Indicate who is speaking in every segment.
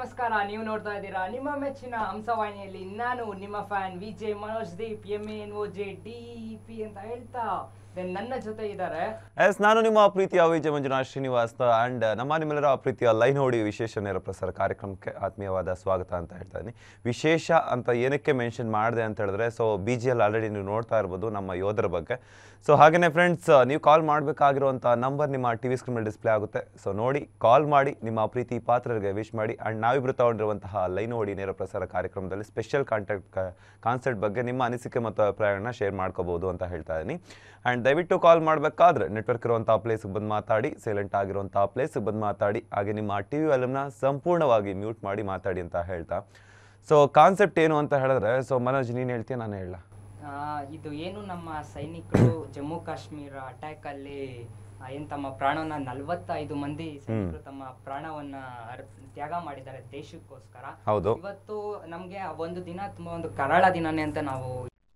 Speaker 1: ನಮಸ್ಕಾರ ನೀವು ನೋಡ್ತಾ ಇದ್ದೀರಾ ನಿಮ್ಮ ಮೆಚ್ಚಿನ ಹಂಸವಾಹಿನಿಯಲ್ಲಿ ನಾನು ನಿಮ್ಮ fan Vijay Manoj Deep M N O J D P ಅಂತ ಹೇಳ್ತಾ then ನನ್ನ ಜೊತೆ ಇದ್ದಾರೆ
Speaker 2: ಎಸ್ ನಾನು ನಿಮ್ಮ ಪ್ರೀತಿಯ ವಿಜಯ ಮಂಜುನಾಥ್ ಶ್ರೀನಿವಾಸ್ ಅಂಡ್ ನಮ್ಮ ನಿಮ್ಮೆಲ್ಲರ ಪ್ರೀತಿಯ ಲೈನ್ ಹೊಡಿ ವಿಶೇಷ ನೇರ ಪ್ರಸಾರ ಕಾರ್ಯಕ್ರಮಕ್ಕೆ ಆತ್ಮೀಯವಾದ ಸ್ವಾಗತ ಅಂತ ಹೇಳ್ತಾ ಇದ್ದೀನಿ ವಿಶೇಷ ಅಂತ ಏನಕ್ಕೆ ಮೆನ್ಷನ್ ಮಾಡಿದೆ ಅಂತ ಹೇಳಿದ್ರೆ so B G L already ನೀವು ನೋಡ್ತಾ ಇರ್ಬೋದು ನಮ್ಮ ಯೋಧರ ಬಗ್ಗೆ ಸೊ ಹಾಗೆಯೇ ಫ್ರೆಂಡ್ಸ್ ನೀವು ಕಾಲ್ ಮಾಡಬೇಕಾಗಿರುವಂಥ ನಂಬರ್ ನಿಮ್ಮ ಟಿ ವಿ ಸ್ಕ್ರೀನ್ ಡಿಸ್ಪ್ಲೇ ಆಗುತ್ತೆ ಸೊ ನೋಡಿ ಕಾಲ್ ಮಾಡಿ ನಿಮ್ಮ ಪ್ರೀತಿ ಪಾತ್ರರಿಗೆ ವಿಶ್ ಮಾಡಿ ಆ್ಯಂಡ್ ನಾವಿಬ್ರು ತಗೊಂಡಿರುವಂತಹ ಲೈನ್ ಹೊಡಿ ನೇರ ಪ್ರಸಾರ ಕಾರ್ಯಕ್ರಮದಲ್ಲಿ ಸ್ಪೆಷಲ್ ಕಾಂಟ್ಯಾಕ್ಟ್ ಕಾನ್ಸೆಪ್ಟ್ ಬಗ್ಗೆ ನಿಮ್ಮ ಅನಿಸಿಕೆ ಮತ್ತು ಅಭಿಪ್ರಾಯಗಳನ್ನ ಶೇರ್ ಮಾಡ್ಕೋಬೋದು ಅಂತ ಹೇಳ್ತಾ ಇದ್ದೀನಿ ಆ್ಯಂಡ್ ದಯವಿಟ್ಟು ಕಾಲ್ ಮಾಡಬೇಕಾದ್ರೆ ನೆಟ್ವರ್ಕ್ ಇರುವಂಥ ಪ್ಲೇಸ್ಗೆ ಬಂದು ಮಾತಾಡಿ ಸೈಲೆಂಟ್ ಆಗಿರುವಂಥ ಪ್ಲೇಸ್ಗೆ ಬಂದು ಮಾತಾಡಿ ಹಾಗೆ ನಿಮ್ಮ ಟಿ ವಿ ವಾಲ್ಯೂಮ್ನ ಸಂಪೂರ್ಣವಾಗಿ ಮ್ಯೂಟ್ ಮಾಡಿ ಮಾತಾಡಿ ಅಂತ ಹೇಳ್ತಾ ಸೊ ಕಾನ್ಸೆಪ್ಟ್ ಏನು ಅಂತ ಹೇಳಿದ್ರೆ ಸೊ ಮನೋಜ್ ನೀನು ಹೇಳ್ತೀಯ ನಾನು ಹೇಳ
Speaker 1: ಆ, ಇದು ಏನು ನಮ್ಮ ಸೈನಿಕರು ಜಮ್ಮು ಕಾಶ್ಮೀರ ಅಟ್ಯಾಕ್ ಅಲ್ಲಿ ಆ, ಏನ್ ತಮ್ಮ ಪ್ರಾಣವನ್ನ ನಲವತ್ತೈದು ಮಂದಿ ಸೈನಿಕರು ತಮ್ಮ ಪ್ರಾಣವನ್ನ ಅರ್- ತ್ಯಾಗ ಮಾಡಿದ್ದಾರೆ ದೇಶಕ್ಕೋಸ್ಕರ
Speaker 2: ಹೌದು
Speaker 1: ಇವತ್ತು ನಮ್ಗೆ ಆ ಒಂದು ದಿನ ತುಂಬಾ ಒಂದು ಕರಾಳ ದಿನನೇ ಅಂತ ನಾವು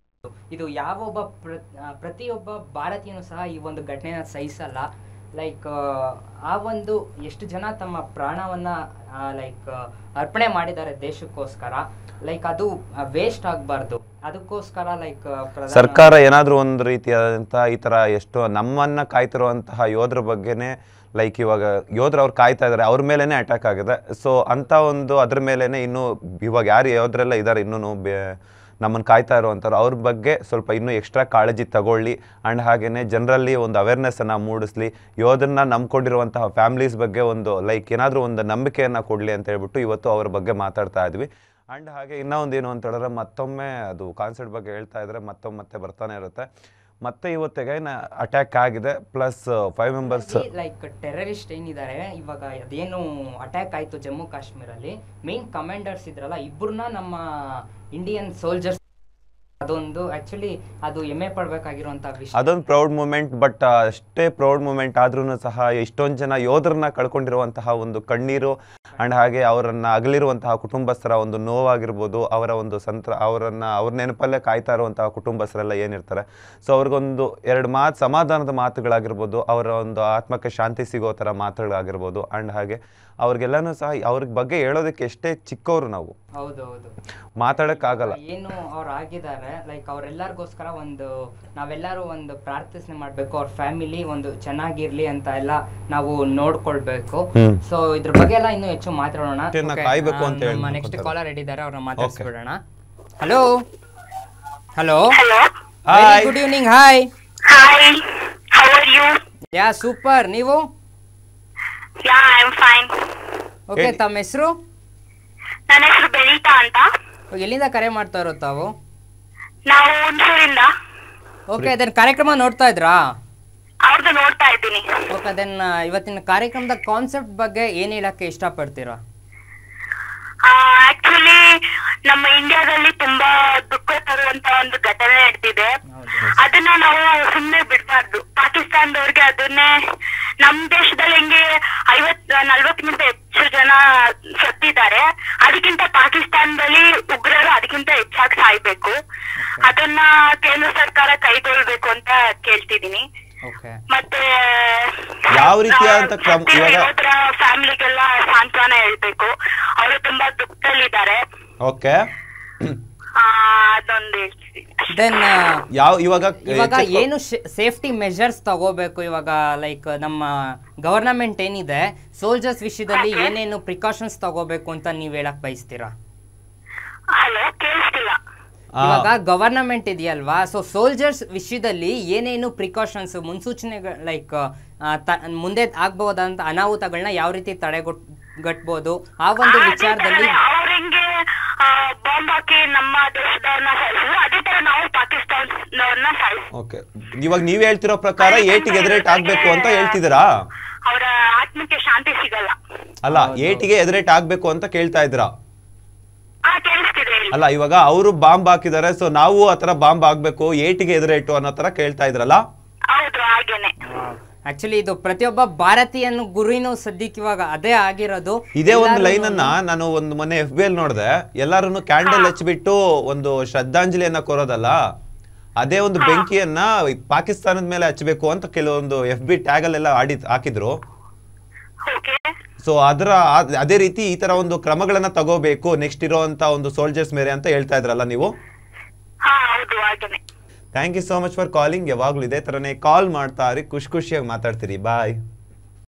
Speaker 1: ಇದು ಯಾವೊಬ್ಬ ಪ್ರ- ಆ, ಪ್ರತಿಯೊಬ್ಬ ಭಾರತೀಯನು ಸಹ ಈ ಒಂದು ಘಟನೆನ ಸಹಿಸಲ್ಲ ಲೈಕ್ ಆ ಒಂದು ಎಷ್ಟು ಜನ ತಮ್ಮ ಪ್ರಾಣವನ್ನ ಲೈಕ್ ಅರ್ಪಣೆ ಮಾಡಿದ್ದಾರೆ ದೇಶಕ್ಕೋಸ್ಕರ ಲೈಕ್ ಅದು ವೇಸ್ಟ್ ಆಗಬಾರ್ದು ಅದಕ್ಕೋಸ್ಕರ ಲೈಕ್
Speaker 2: ಸರ್ಕಾರ ಏನಾದರೂ ಒಂದು ರೀತಿಯಾದಂಥ ಈ ಥರ ಎಷ್ಟೋ ನಮ್ಮನ್ನ ಕಾಯ್ತಿರುವಂತಹ ಯೋಧರ ಬಗ್ಗೆನೇ ಲೈಕ್ ಇವಾಗ ಯೋಧರು ಅವ್ರು ಕಾಯ್ತಾ ಇದ್ದಾರೆ ಅವ್ರ ಮೇಲೇನೆ ಅಟ್ಯಾಕ್ ಆಗಿದೆ ಸೊ ಅಂತ ಒಂದು ಅದ್ರ ಮೇಲೇನೆ ಇನ್ನೂ ಇವಾಗ ಯಾರು ಯೋಧರೆಲ್ಲ ಇದ್ದಾರೆ ಇನ್ನೂ ಬೇ ನಮ್ಮನ್ನು ಕಾಯ್ತಾ ಇರುವಂಥವ್ರು ಅವ್ರ ಬಗ್ಗೆ ಸ್ವಲ್ಪ ಇನ್ನೂ ಎಕ್ಸ್ಟ್ರಾ ಕಾಳಜಿ ತಗೊಳ್ಳಿ ಆ್ಯಂಡ್ ಹಾಗೆಯೇ ಜನರಲ್ಲಿ ಒಂದು ಅವೇರ್ನೆಸ್ಸನ್ನು ಮೂಡಿಸ್ಲಿ ಯೋಧರನ್ನ ನಂಬ್ಕೊಂಡಿರುವಂತಹ ಫ್ಯಾಮ್ಲೀಸ್ ಬಗ್ಗೆ ಒಂದು ಲೈಕ್ ಏನಾದರೂ ಒಂದು ನಂಬಿಕೆಯನ್ನು ಕೊಡಲಿ ಅಂತ ಹೇಳ್ಬಿಟ್ಟು ಇವತ್ತು ಅವ್ರ ಬಗ್ಗೆ ಮಾತಾಡ್ತಾ ಇದ್ವಿ ಆ್ಯಂಡ್ ಹಾಗೆ ಇನ್ನೂ ಒಂದು ಏನು ಅಂತ ಹೇಳಿದ್ರೆ ಮತ್ತೊಮ್ಮೆ ಅದು ಕಾನ್ಸರ್ಟ್ ಬಗ್ಗೆ ಹೇಳ್ತಾ ಇದ್ರೆ ಮತ್ತೊಮ್ಮೆ ಮತ್ತೆ ಬರ್ತಾನೆ ಇರುತ್ತೆ ಮತ್ತೆ ಇವತ್ತಿಗೆ ಅಟ್ಯಾಕ್ ಆಗಿದೆ plus five members
Speaker 1: like terrorist ಏನಿದ್ದಾರೆ ಇವಾಗ ಅದೇನು ಅಟ್ಯಾಕ್ ಆಯ್ತು ಜಮ್ಮು ಕಾಶ್ಮೀರಲ್ಲಿ ಮೇನ್ ಕಮಾಂಡರ್ಸ್ ಇದ್ರಲ್ಲ ಇಬ್ಬರನ್ನ ನಮ್ಮ ಇಂಡಿಯನ್ ಸೋಲ್ಜರ್ಸ್ ಅದೊಂದು ಆಕ್ಚುಲಿ ಅದು ಹೆಮ್ಮೆ ಪಡ್ಬೇಕಾಗಿರುವಂತ ವಿಷಯ
Speaker 2: ಅದೊಂದು ಪ್ರೌಡ್ ಮೂಮೆಂಟ್ ಬಟ್ ಅಷ್ಟೇ ಪ್ರೌಡ್ ಮೂಮೆಂಟ್ ಆದ್ರೂ ಸಹ ಎಷ್ಟೊಂದು ಜನ ಯೋಧರನ್ನ ಕಳ್ಕೊಂಡಿರುವಂತಹ ಒಂದು ಕಣ್ಣೀರು ಆ್ಯಂಡ್ ಹಾಗೆ ಅವರನ್ನ ಅಗಲಿರುವಂತಹ ಕುಟುಂಬಸ್ಥರ ಒಂದು ನೋವಾಗಿರ್ಬೋದು ಅವರ ಒಂದು ಸಂತ್ರ ಅವರನ್ನ ಅವ್ರ ನೆನಪಲ್ಲೇ ಕಾಯ್ತಾ ಇರುವಂತಹ ಕುಟುಂಬಸ್ಥರೆಲ್ಲ ಏನಿರ್ತಾರೆ ಸೊ ಅವ್ರಿಗೊಂದು ಎರಡು ಮಾತು ಸಮಾಧಾನದ ಮಾತುಗಳಾಗಿರ್ಬೋದು ಅವರ ಒಂದು ಆತ್ಮಕ್ಕೆ ಶಾಂತಿ ಸಿಗೋ ಥರ ಮಾತುಗಳಾಗಿರ್ಬೋದು ಆ್ಯಂಡ್ ಹಾಗೆ ಅವ್ರಿಗೆಲ್ಲನೂ ಸಹ ಅವ್ರ ಬಗ್ಗೆ ಹೇಳೋದಕ್ಕೆ ಎಷ್ಟೇ ಚಿಕ್ಕವರು ನಾವು
Speaker 1: ಹೌದು ಹೌದು
Speaker 2: ಮಾತಾಡೋಕ್ಕಾಗಲ್ಲ
Speaker 1: ಏನು ಅವ್ರು ಆಗಿದ್ದಾರೆ ಲೈಕ್ ಅವ್ರೆಲ್ಲರಿಗೋಸ್ಕರ ಒಂದು ನಾವೆಲ್ಲರೂ ಒಂದು ಪ್ರಾರ್ಥನೆ ಮಾಡ್ಬೇಕು ಅವ್ರ ಫ್ಯಾಮಿಲಿ ಒಂದು ಚೆನ್ನಾಗಿರ್ಲಿ ಅಂತ ಎಲ್ಲ ನಾವು ನೋಡ್ಕೊಳ್ಬೇಕು
Speaker 2: ಹ್ಮ್.
Speaker 1: ಸೊ ಇದ್ರ ಬಗ್ಗೆ ಎಲ್ಲ ಇನ್ನೂ ಹೆಚ್ಚು ಮಾತಾಡೋಣ
Speaker 2: ಇದನ್ನ ಕಾಯ್ಬೇಕು ಅಂತ ಹೇಳಿ
Speaker 1: ನೆಕ್ಸ್ಟ್
Speaker 2: ಅನ್ಕೊಂತಾರೆ.
Speaker 1: ಕಾಲರ್ ಇದ್ದಾರೆ ಅವ್ರನ್ನ ಮಾತಾಡ್ಸ್ಬಿಡೋಣ hello hello
Speaker 3: Hello.
Speaker 2: Hi.
Speaker 1: Good evening hi
Speaker 3: Hi. How are you?
Speaker 1: Yeah super ನೀವು
Speaker 3: Yeah, I'm fine.
Speaker 1: ಓಕೆ
Speaker 2: ಹೇಳಿ.
Speaker 1: ತಮ್ಮ ಹೆಸರು
Speaker 3: ನನ್ನ ಹೆಸರು ಬೆಳೀತಾ ಅಂತ
Speaker 1: ಎಲ್ಲಿಂದ ಕರೆ ಮಾಡ್ತಾ ಇರೋ ತಾವು
Speaker 3: ನಾವು ಹುಣಸೂರಿಂದ
Speaker 1: ಓಕೆ ಅದನ್ನ ಕಾರ್ಯಕ್ರಮ ನೋಡ್ತಾ ಇದ್ರಾ
Speaker 3: ಅವ್ರದ್ದು ನೋಡ್ತಾ ಇದ್ದೀನಿ
Speaker 1: ಓಕೆ ಅದನ್ನ ಇವತ್ತಿನ ಕಾರ್ಯಕ್ರಮದ ಕಾನ್ಸೆಪ್ಟ್ ಬಗ್ಗೆ ಏನ್ ಹೇಳಕ್ಕೆ ಇಷ್ಟಪಡ್ತೀರಾ
Speaker 3: ಆಕ್ಚುಲಿ ನಮ್ಮ ಇಂಡಿಯಾದಲ್ಲಿ ತುಂಬಾ ದುಃಖ ತರುವಂತ ಒಂದು ಘಟನೆ ನಡೆದಿದೆ ಅದನ್ನ ನಾವು ಸುಮ್ಮನೆ ಬಿಡಬಾರ್ದು ಪಾಕಿಸ್ತಾನದವ್ರಿಗೆ ಅದನ್ನೇ ನಮ್ ದೇಶದಲ್ಲಿ ಹೆಂಗೆ ಐವತ್ ನಲ್ವತ್ತಕ್ಕಿಂತ ಹೆಚ್ಚು ಜನ ಸತ್ತಿದ್ದಾರೆ ಅದಕ್ಕಿಂತ ಪಾಕಿಸ್ತಾನದಲ್ಲಿ ಉಗ್ರರು ಅದಕ್ಕಿಂತ ಹೆಚ್ಚಾಗಿ ಸಾಯ್ಬೇಕು ಅದನ್ನ ಕೇಂದ್ರ ಸರ್ಕಾರ ಕೈಗೊಳ್ಬೇಕು ಅಂತ ಕೇಳ್ತಿದೀನಿ
Speaker 1: ಓಕೆ
Speaker 3: ಮತ್ತೆ
Speaker 2: ಯಾವ ರೀತಿಯಾದಂತ ಕ್ರಮ- ಇವಾಗ-
Speaker 3: ಫ್ಯಾಮಿಲಿಗೆಲ್ಲ ಸಾಂತ್ವನ ಹೇಳ್ಬೇಕು ಅವರು ತುಂಬಾ ದುಃಖದಲ್ಲಿದ್ದಾರೆ
Speaker 2: ಓಕೆ
Speaker 3: ಆ, ಅದೊಂದು ಹೇಳ್ತೀನಿ
Speaker 1: ದೆನ್
Speaker 2: ಯಾವ ಇವಾಗ
Speaker 1: ಇವಾಗ
Speaker 2: ಚೆಕ್-
Speaker 1: ಏನು ಸೇಫ್ಟಿ ಮೆಷರ್ಸ್ ತಗೋಬೇಕು ಇವಾಗ ಲೈಕ್ ನಮ್ಮ ಗವರ್ನಮೆಂಟ್ ಏನಿದೆ ಸೋಲ್ಜರ್ಸ್ ವಿಷಯದಲ್ಲಿ ಏನೇನು ಪ್ರಿಕಾಷನ್ಸ್ ತಗೋಬೇಕು ಅಂತ ನೀವ್ ಹೇಳಕ್ ಬಯಸ್ತೀರಾ
Speaker 3: ಹಲೋ ಕೇಳಿಸ್ತಿಲ್ಲ
Speaker 2: ಆ,
Speaker 1: ಇವಾಗ ಗವರ್ನಮೆಂಟ್ ಇದೆಯಲ್ವಾ ಸೊ ಸೋಲ್ಜರ್ಸ್ ವಿಷಯದಲ್ಲಿ ಏನೇನು ಪ್ರಿಕಾಷನ್ಸ್ ಮುನ್ಸೂಚನೆಗಳು ಲೈಕ್ ಮುಂದೆ ಆಗ್ಬಹುದಂತ ಅನಾಹುತಗಳನ್ನ ಯಾವ ರೀತಿ ತಡೆಗಟ್ ಗಟ್ಬೋದು ಆ ಒಂದು ವಿಚಾರದಲ್ಲಿ
Speaker 3: ಅವ್ರ ಹೆಂಗೆ ಬಾಂಬ್ ಹಾಕಿ ನಮ್ಮ ದೇಶದವ್ರನ್ನ ಸಾಯಿಸಿದ್ರು ಅದೇ ತರ ನಾವು ಪಾಕಿಸ್ತಾನದವ್ರನ್ನ ಸಾಯಿಸ್
Speaker 2: ಓಕೆ ಇವಾಗ ನೀವ್ ಹೇಳ್ತಿರೋ ಪ್ರಕಾರ ಏಟಿಗೆ ಎದುರೇಟ್ ಆಗ್ಬೇಕು ಅಂತ ಹೇಳ್ತಿದ್ದೀರಾ
Speaker 3: ಅವರ ಆತ್ಮಕ್ಕೆ ಶಾಂತಿ ಸಿಗಲ್ಲ
Speaker 2: ಅಲ್ಲ ಏಟಿಗೆ ಎದುರೇಟ್ ಆಗ್ಬೇಕು ಅಂತ ಕೇಳ್ತಾ ಇದ್ದೀರಾ
Speaker 3: ಆ ಕೇಳಿಸ್ತಿದೆ ಹೇಳಿ
Speaker 2: ಅಲ್ಲ ಇವಾಗ ಅವರು ಬಾಂಬ್ ಹಾಕಿದ್ದಾರೆ ಸೊ ನಾವು ಆತರ ಬಾಂಬ್ ಆಗ್ಬೇಕು ಏಟಿಗೆ ಎದುರೇಟು ಅನ್ನೋ ತರ ಕೇಳ್ತಾ ಇದ್ರಲ್ಲ
Speaker 3: ಹೌದು ಹಾಗೇನೆ
Speaker 1: ಆಕ್ಚುಲಿ ಇದು ಪ್ರತಿಯೊಬ್ಬ ಭಾರತೀಯನ ಗುರಿನೂ ಸದ್ಯಕ್ಕೆ ಇವಾಗ ಅದೇ ಆಗಿರೋದು
Speaker 2: ಇದೇ ಒಂದು
Speaker 1: ಎಲ್ಲಾರು
Speaker 2: ಲೈನ್ ಅನ್ನ ನಾನು ಒಂದು ಮೊನ್ನೆ ಎಫ್ ಬಿ ಎಲ್ ನೋಡಿದೆ ಎಲ್ಲಾರು ಕ್ಯಾಂಡಲ್ ಹಚ್ಬಿಟ್ಟು ಒಂದು ಶ್ರದ್ಧಾಂಜಲಿಯನ್ನ ಕೋರೋದಲ್ಲ ಅದೇ ಒಂದು ಬೆಂಕಿಯನ್ನ ಪಾಕಿಸ್ತಾನದ ಮೇಲೆ ಹಚ್ಚಬೇಕು ಅಂತ ಕೆಲವೊಂದು ಎಫ್ ಬಿ ಟ್ಯಾಗ್ ಅಲ್ಲೆಲ್ಲ ಆಡಿ ಹಾಕಿದ್ರು
Speaker 3: ಓಕೆ
Speaker 2: ಸೊ ಅದರ ಆ- ಅದೇ ರೀತಿ ಈ ತರ ಒಂದು ಕ್ರಮಗಳನ್ನ ತಗೋಬೇಕು ನೆಕ್ಸ್ಟ್ ಇರೋಂತ ಒಂದು ಸೋಲ್ಜರ್ಸ್ ಮೇಲೆ ಅಂತ ಹೇಳ್ತಾ ಇದ್ರಲ್ಲ ನೀವು
Speaker 3: ಹಾ ಹೌದು ಹಾಗೇನೆ
Speaker 2: thank you so much for calling ಯಾವಾಗಲೂ ಇದೇ ಥರನೇ ಕಾಲ್ ಮಾಡ್ತಾ ಇರಿ ಖುಷಿ ಖುಷಿಯಾಗಿ ಮಾತಾಡ್ತೀರಿ ಬಾಯ್